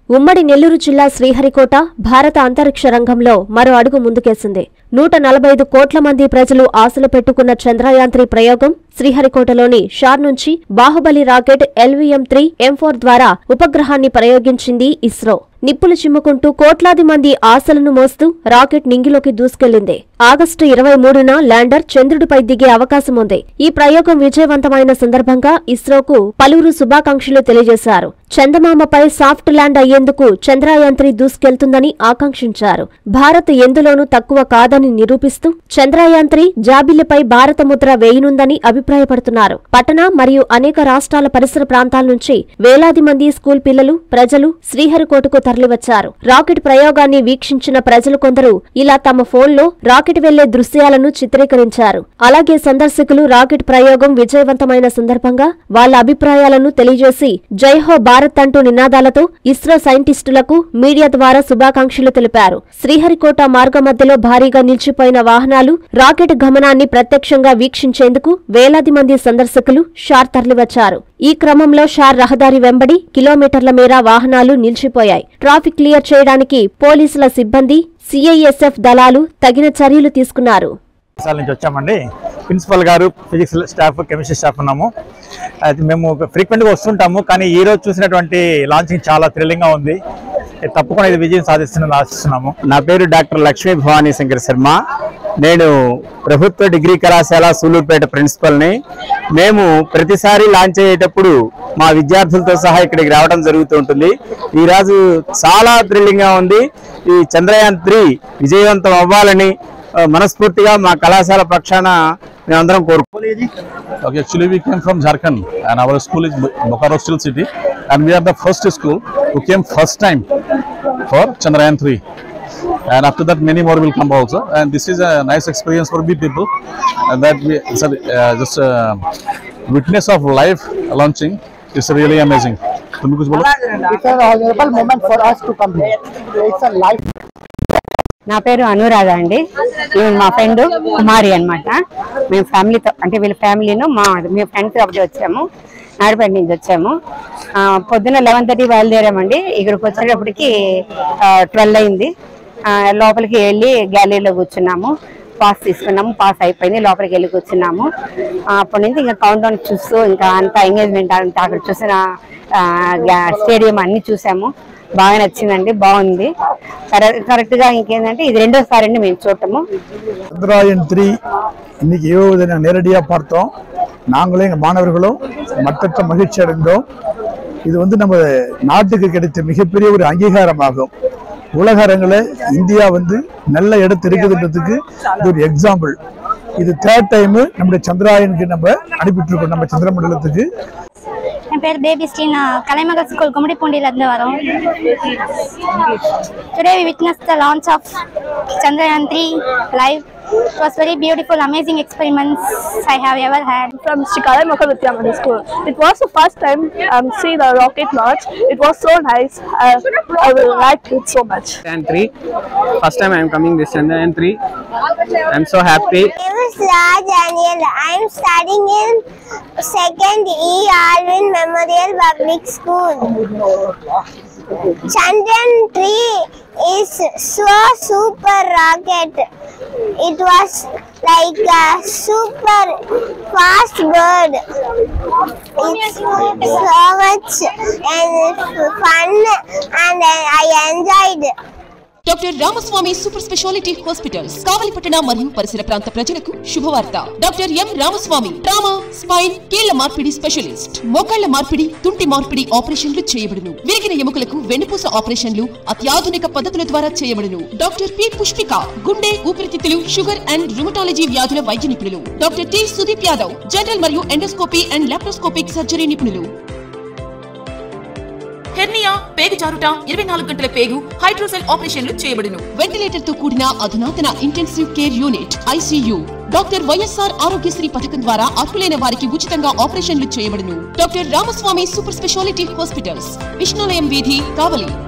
ఉమ్మడి నెల్లూరు జిల్లా శ్రీహరికోట భారత అంతరిక్ష రంగంలో మరో అడుగు ముందుకేసింది నూట నలభై ఐదు కోట్ల మంది ప్రజలు ఆశలు పెట్టుకున్న చంద్రయాన్ త్రీ ప్రయోగం శ్రీహరికోటలోని షార్ నుంచి Baahubali rocket LVM three M four ద్వారా ఉపగ్రహాన్ని ప్రయోగించింది ఇస్రో నిప్పులు చిమ్ముకుంటూ కోట్లాది మంది ఆశలను మోస్తూ రాకెట్ నింగిలోకి దూసుకెళ్లింది ఆగస్టు ఇరవై మూడున ల్యాండర్ చంద్రుడిపై దిగే అవకాశం ఉంది ఈ ప్రయోగం విజయవంతమైన సందర్భంగా ఇస్రోకు పలువురు శుభాకాంక్షలు తెలియజేశారు చందమామపై సాఫ్ట్ ల్యాండ్ అయ్యేందుకు చంద్రయాన్ త్రీ దూసుకెళ్తుందని ఆకాంక్షించారు భారత్ ఎందులోనూ తక్కువ కాదని నిరూపిస్తూ చంద్రయాన్ త్రీ జాబిల్లిపై భారత ముద్ర వేయనుందని అభిప్రాయపడుతున్నారు పట్టణ మరియు అనేక రాష్ట్రాల పరిసర ప్రాంతాల నుంచి వేలాది మంది స్కూల్ పిల్లలు ప్రజలు శ్రీహరికోటకు తరలివచ్చారు రాకెట్ ప్రయోగాన్ని వీక్షించిన ప్రజలు కొందరు ఇలా తమ ఫోన్లో రాకెట్ వెళ్లే దృశ్యాలను చిత్రీకరించారు అలాగే సందర్శకులు రాకెట్ ప్రయోగం విజయవంతమైన సందర్భంగా వాళ్ళ అభిప్రాయాలను తెలియజేసి జై హో భారత్ అంటూ నినాదాలతో ఇస్రో సైంటిస్టులకు మీడియా ద్వారా శుభాకాంక్షలు తెలిపారు శ్రీహరికోట మార్గ మధ్యలో భారీగా నిలిచిపోయిన వాహనాలు రాకెట్ గమనాన్ని ప్రత్యక్షంగా వీక్షించేందుకు వేలాది మంది సందర్శకులు షార్ తరలివచ్చారు ఈ క్రమంలో షార్ రహదారి వెంబడి కిలోమీటర్ల మేర వాహనాలు నిలిచిపోయాయి ట్రాఫిక్ క్లియర్ చేయడానికి పోలీసుల సిబ్బంది సిఐఎస్ఎఫ్ దళాలు తగిన చర్యలు తీసుకున్నారు పాఠశాల నుంచి వచ్చామండి ప్రిన్సిపల్ గారు ఫిజిక్స్ స్టాఫ్ కెమిస్ట్రీ స్టాఫ్ ఉన్నాము అది మేము ఫ్రీక్వెంట్గా వస్తుంటాము కానీ ఈ రోజు చూసినటువంటి లాంచింగ్ చాలా థ్రిల్లింగ్గా ఉంది ఇది తప్పకుండా ఇది విజయం సాధిస్తుందని ఆశిస్తున్నాము నా పేరు డాక్టర్ లక్ష్మీ భవానీ శంకర్ శర్మ నేను ప్రభుత్వ డిగ్రీ కళాశాల సూలూరుపేట ప్రిన్సిపల్ని మేము ప్రతిసారి లాంచ్ అయ్యేటప్పుడు మా విద్యార్థులతో సహా ఇక్కడికి రావడం జరుగుతూ ఉంటుంది ఈరోజు చాలా థ్రిల్లింగ్గా ఉంది ఈ చంద్రయాన్ త్రీ విజయవంతం అవ్వాలని ఆ, మనస్ఫూర్తిగా మా కళాశాల పక్షాన మేమందరం కోరుకుంటున్నాం Okay, actually we came from Jharkhand and our school is Bo- Bokaro Steel City and we are the first school who came first time for Chandrayaan 3 and after that many more will come also and this is a nice experience for we people and that we sorry, uh, just uh, witness of live launching is really amazing. तुम कुछ बोलो It's an honorable moment for us to come here. It's a life. నా పేరు అనురాధ అండి ఈమె మా friend కుమారి అన్నమాట మేము ఫ్యామిలీతో అంటే వీళ్ళ ఫ్యామిలీను మా మేము ఫ్రెండ్స్ అప్పుడు వచ్చాము నాడిపేట నుంచి వచ్చాము ఆ, పొద్దున్న లెవెన్ థర్టీ బయలుదేరామండి ఇక్కడికి వచ్చేటప్పటికి ట్వెల్వ్ అయింది ఆ, లోపలికి వెళ్ళి గ్యాలరీలో కూర్చున్నాము పాస్ తీసుకున్నాము పాస్ అయిపోయింది లోపలికి వెళ్ళి కూర్చున్నాము ఆ, అప్పటి నుంచి ఇంకా కౌంట్ డౌన్ చూస్తూ ఇంకా అంత ఎంగేజ్మెంట్ అంతా అక్కడ చూసిన స్టేడియం అన్ని చూసాము బాగా నచ్చిందండి బాగుంది కరెక్ట్ గా ఇంకేంటంటే ఇది రెండోసారి అండి మేము చూడటము சந்திராயன் த்ரீ இன்னைக்கு ஏவுவதை நான் நேரடியாக பார்த்தோம் நாங்களே எங்கள் மாணவர்களும் மற்றற்ற மகிழ்ச்சி அடைந்தோம் இது வந்து நம்ம நாட்டுக்கு கிடைத்த மிகப்பெரிய ஒரு அங்கீகாரமாகும் உலக அரங்கில் இந்தியா வந்து நல்ல இடத்து இருக்குதுன்றதுக்கு இது ஒரு எக்ஸாம்பிள் இது தேர்ட் டைம் நம்முடைய சந்திராயனுக்கு நம்ம அனுப்பிட்டு இருக்கோம் நம்ம சந்திரமண்டலத்துக்கு என் பேர் பேபி ஸ்ரீ நான் கலைமகள் ஸ்கூல் கும்மிடிப்பூண்டியிலேருந்து வரோம் today we witness the launch of Chandrayaan three live It was very beautiful, amazing experiments I have ever had. from Shikara Mokal Vidyamani School. It was the first time um, see the rocket launch. It was so nice. Uh, I will like it so much. Chandrayaan 3. First time I am coming this Chandrayaan 3. I am so happy. My name is Raj Daniel. I am studying in second E. Alvin Memorial Public School. Chandrayaan 3 is so super rocket. It was like a super fast bird. It's so much and fun and I enjoyed. Doctor Ramaswamy super speciality hospitals కావలిపట్టణ మరియు పరిసర ప్రాంత ప్రజలకు శుభవార్త doctor M Ramaswamy trauma spine కీళ్ల మార్పిడి specialist మోకాళ్ల మార్పిడి తుంటి మార్పిడి ఆపరేషన్లు చేయబడును విరిగిన ఎముకలకు వెన్నుపూస ఆపరేషన్లు అత్యాధునిక పద్ధతుల ద్వారా చేయబడును డాక్టర్ పి పుష్పిక గుండె ఊపిరితిత్తులు షుగర్ అండ్ రుమటాలజీ వ్యాధుల వైద్య నిపుణులు doctor T Sudeep Yadav general మరియు ఎండోస్కోపీ అండ్ లాప్రోస్కోపిక్ సర్జరీ నిపుణులు హెర్నియా పేగు జారుట ఇరవై నాలుగు గంటల పేగు హైడ్రోసెల్ ఆపరేషన్లు చేయబడును వెంటిలేటర్ తో కూడిన అధునాతన intensive care unit ICU doctor YSR Aarogyasri పథకం ద్వారా అర్హులైన వారికి ఉచితంగా ఆపరేషన్లు చేయబడును doctor Ramaswamy super speciality hospitals Vishnalayam వీధి కావలి